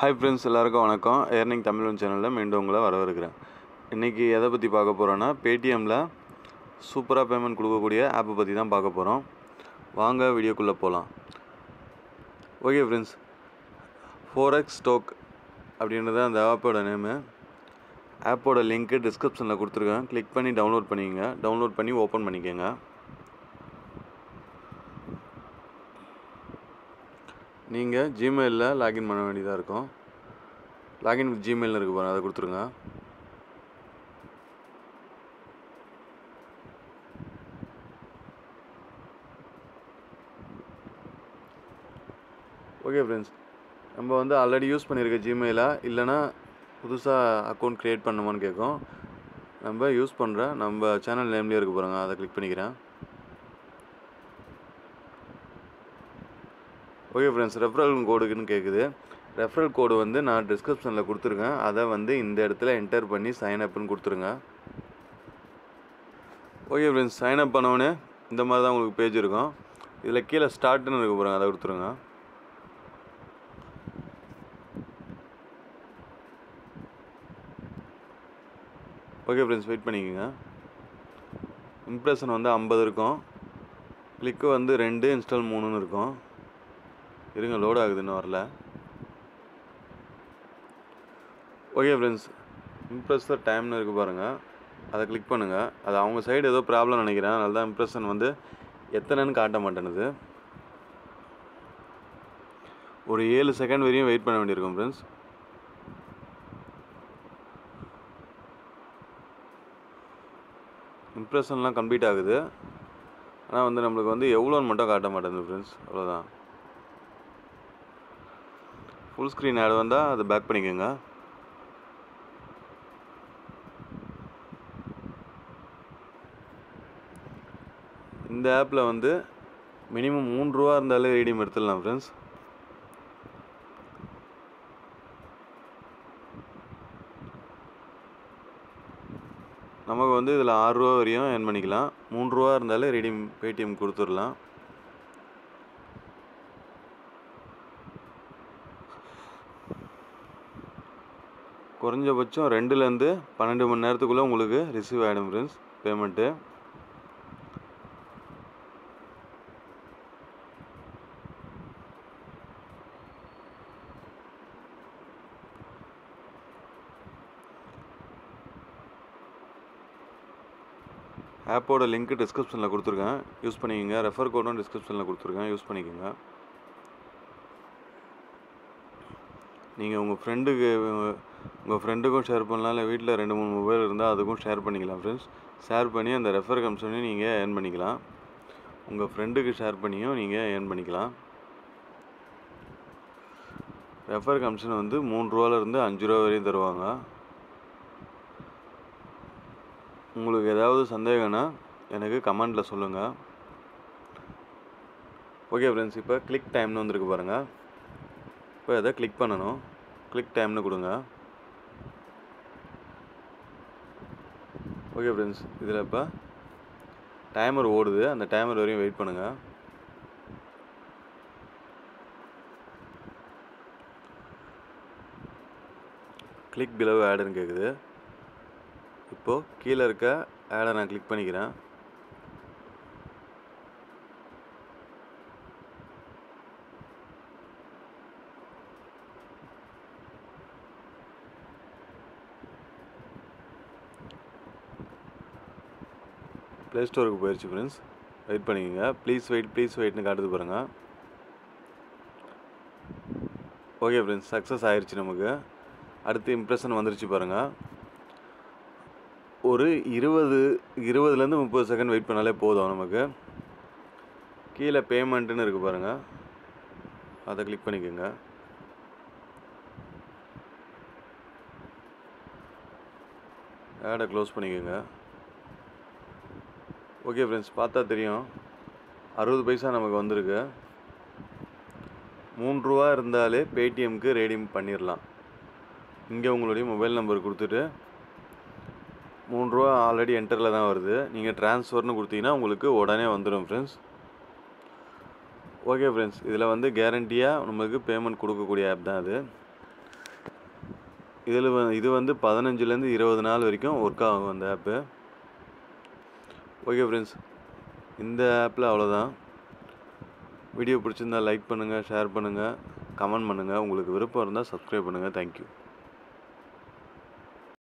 hi friends எல்லாருக்கும் வணக்கம் earning Tamil சேனலில் மீண்டும் உங்களை வரவேற்கிறேன் இன்றைக்கி எதை பற்றி பார்க்க போகிறோன்னா பேடிஎம்மில் சூப்பராக பேமெண்ட் கொடுக்கக்கூடிய ஆப்பை பற்றி தான் பார்க்க போகிறோம் வாங்க வீடியோக்குள்ளே போகலாம் okay friends four X stoke அப்படின்றது அந்த ஆப்போட நேமு ஆப்போட லிங்க்கு டிஸ்கிரிப்ஷனில் கொடுத்துருக்கேன் கிளிக் பண்ணி டவுன்லோட் பண்ணிக்கங்க டவுன்லோட் பண்ணி ஓப்பன் பண்ணிக்கோங்க நீங்கள் ஜிமெயிலில் லாகின் பண்ண வேண்டியதாக இருக்கும் லாகின் வித் ஜிமெயில் இருக்கு பாருங்க அதை கொடுத்துருங்க ஓகே ஃப்ரெண்ட்ஸ் நம்ம வந்து ஆல்ரெடி யூஸ் பண்ணியிருக்க ஜிமெயிலா இல்லைனா புதுசாக அக்கௌண்ட் க்ரியேட் பண்ணுமான்னு கேட்கும் நம்ம யூஸ் பண்ணுற நம்ம சேனல் நேம்லேயே இருக்கு பாருங்க அதை கிளிக் பண்ணிக்கிறேன் ஓகே ஃப்ரெண்ட்ஸ் ரெஃபரல் கோடுக்குன்னு கேட்குது ரெஃபரல் கோடு வந்து நான் டிஸ்கிரிப்ஷனில் கொடுத்துருக்கேன் அதை வந்து இந்த இடத்துல என்டர் பண்ணி சைன் அப்னு கொடுத்துருங்க ஓகே ஃப்ரெண்ட்ஸ் சைன் அப் பண்ணவொடனே இந்த மாதிரி தான் உங்களுக்கு பேஜ் இருக்கும் இதில் கீழே ஸ்டார்ட்னு இருக்க போகிறாங்க அதை கொடுத்துருங்க ஓகே ஃப்ரெண்ட்ஸ் வெயிட் பண்ணிக்கோங்க இம்ப்ரெஷன் வந்து ஐம்பது இருக்கும் கிளிக்கு வந்து ரெண்டு இன்ஸ்டால் மூணுன்னு இருக்கும் இருங்க லோட் ஆகுது இன்னும் வரல ஓகே ஃப்ரெண்ட்ஸ் இம்ப்ரெஸர் டைம்னு இருக்குது பாருங்கள் அதை கிளிக் பண்ணுங்கள் அது அவங்க சைடு ஏதோ ப்ராப்ளம் நினைக்கிறேன் அதனால தான் இம்ப்ரெஷன் வந்து எத்தனைன்னு காட்ட மாட்டேனுது ஒரு ஏழு செகண்ட் வரையும் வெயிட் பண்ண வேண்டியிருக்கும் ஃப்ரெண்ட்ஸ் இம்ப்ரெஷன்லாம் கம்ப்ளீட் ஆகுது ஆனால் வந்து நம்மளுக்கு வந்து எவ்வளோன்னு மட்டும் காட்ட மாட்டேங்குது ஃப்ரெண்ட்ஸ் அவ்வளோதான் ஃபுல் ஸ்க்ரீன் ஆட் வந்தால் அதை பேக் பண்ணிக்கோங்க இந்த ஆப்பில் வந்து மினிமம் மூணு ரூபா இருந்தாலே ரீடியம் எடுத்துடலாம் ஃப்ரெண்ட்ஸ் நமக்கு வந்து இதில் ஆறு ரூபா வரையும் ஏர்ன் பண்ணிக்கலாம் மூணு ரூபா இருந்தாலே ரீடியம் பேடிஎம் கொடுத்துடலாம் குறைஞ்சபட்சம் ரெண்டுலேருந்து பன்னெண்டு மணி நேரத்துக்குள்ளே உங்களுக்கு ரிசீவ் ஆகிடும் ஃப்ரெண்ட்ஸ் பேமெண்ட்டு ஆப்போட லிங்க்கு டிஸ்கிரிப்ஷனில் கொடுத்துருக்கேன் யூஸ் பண்ணிக்கோங்க ரெஃபர் கோடும் டிஸ்கிரிப்ஷனில் கொடுத்துருக்கேன் யூஸ் பண்ணிக்கோங்க நீங்கள் உங்கள் ஃப்ரெண்டுக்கு உங்கள் ஃப்ரெண்டுக்கும் ஷேர் பண்ணலாம் இல்லை வீட்டில் ரெண்டு மூணு மொபைல் இருந்தால் அதுக்கும் ஷேர் பண்ணிக்கலாம் ஃப்ரெண்ட்ஸ் ஷேர் பண்ணி அந்த ரெஃபர் கமிஷனையும் நீங்கள் ஏர்ன் பண்ணிக்கலாம் உங்கள் ஃப்ரெண்டுக்கு ஷேர் பண்ணியும் நீங்கள் ஏர்ன் பண்ணிக்கலாம் ரெஃபர் கமிஷன் வந்து மூணு ரூபாலேருந்து அஞ்சு ரூபா வரையும் தருவாங்க உங்களுக்கு ஏதாவது சந்தேகம்னா எனக்கு கமெண்டில் சொல்லுங்கள் ஓகே ஃப்ரெண்ட்ஸ் இப்போ கிளிக் டைம்னு வந்திருக்கு பாருங்கள் இப்போ இதை கிளிக் பண்ணணும் கிளிக் டைம்னு கொடுங்க ஓகே ஃப்ரெண்ட்ஸ் இதில் இப்போ டைமர் ஓடுது அந்த டைமர் வரையும் வெயிட் பண்ணுங்கள் கிளிக் பிலவ் ஆடுன்னு கேட்குது இப்போது கீழே இருக்க ஆடை நான் கிளிக் பண்ணிக்கிறேன் ப்ளே ஸ்டோருக்கு போயிடுச்சு ஃப்ரெண்ட்ஸ் வெயிட் பண்ணிக்கோங்க ப்ளீஸ் வெயிட் ப்ளீஸ் வெயிட்னு காட்டுது பாருங்கள் ஓகே ஃப்ரெண்ட்ஸ் சக்ஸஸ் ஆயிடுச்சு நமக்கு அடுத்து இம்ப்ரெஷன் வந்துருச்சு பாருங்கள் ஒரு இருபது இருபதுலேருந்து முப்பது செகண்ட் வெயிட் பண்ணாலே போதும் நமக்கு கீழே பேமெண்ட்டுன்னு இருக்குது பாருங்கள் அதை கிளிக் பண்ணிக்கோங்க ஆடை க்ளோஸ் பண்ணிக்கோங்க ஓகே ஃப்ரெண்ட்ஸ் பார்த்தா தெரியும் அறுபது பைசா நமக்கு வந்திருக்கு மூணு ரூபா இருந்தாலே பேடிஎம்க்கு ரேடியம் பண்ணிடலாம் இங்கே உங்களுடைய மொபைல் நம்பர் கொடுத்துட்டு மூணு ரூபா ஆல்ரெடி என்டரில் தான் வருது நீங்கள் ட்ரான்ஸ்ஃபர்னு கொடுத்தீங்கன்னா உங்களுக்கு உடனே வந்துடும் ஃப்ரெண்ட்ஸ் ஓகே ஃப்ரெண்ட்ஸ் இதில் வந்து கேரண்டியாக நம்மளுக்கு பேமெண்ட் கொடுக்கக்கூடிய ஆப் தான் அது இதில் இது வந்து பதினஞ்சுலேருந்து இருபது நாள் வரைக்கும் ஒர்க் ஆகும் அந்த ஆப்பு ஓகே ஃப்ரெண்ட்ஸ் இந்த ஆப்பில் அவ்வளோதான் வீடியோ பிடிச்சிருந்தா லைக் பண்ணுங்கள் ஷேர் பண்ணுங்கள் கமெண்ட் பண்ணுங்கள் உங்களுக்கு விருப்பம் இருந்தால் சப்ஸ்கிரைப் பண்ணுங்கள் தேங்க்யூ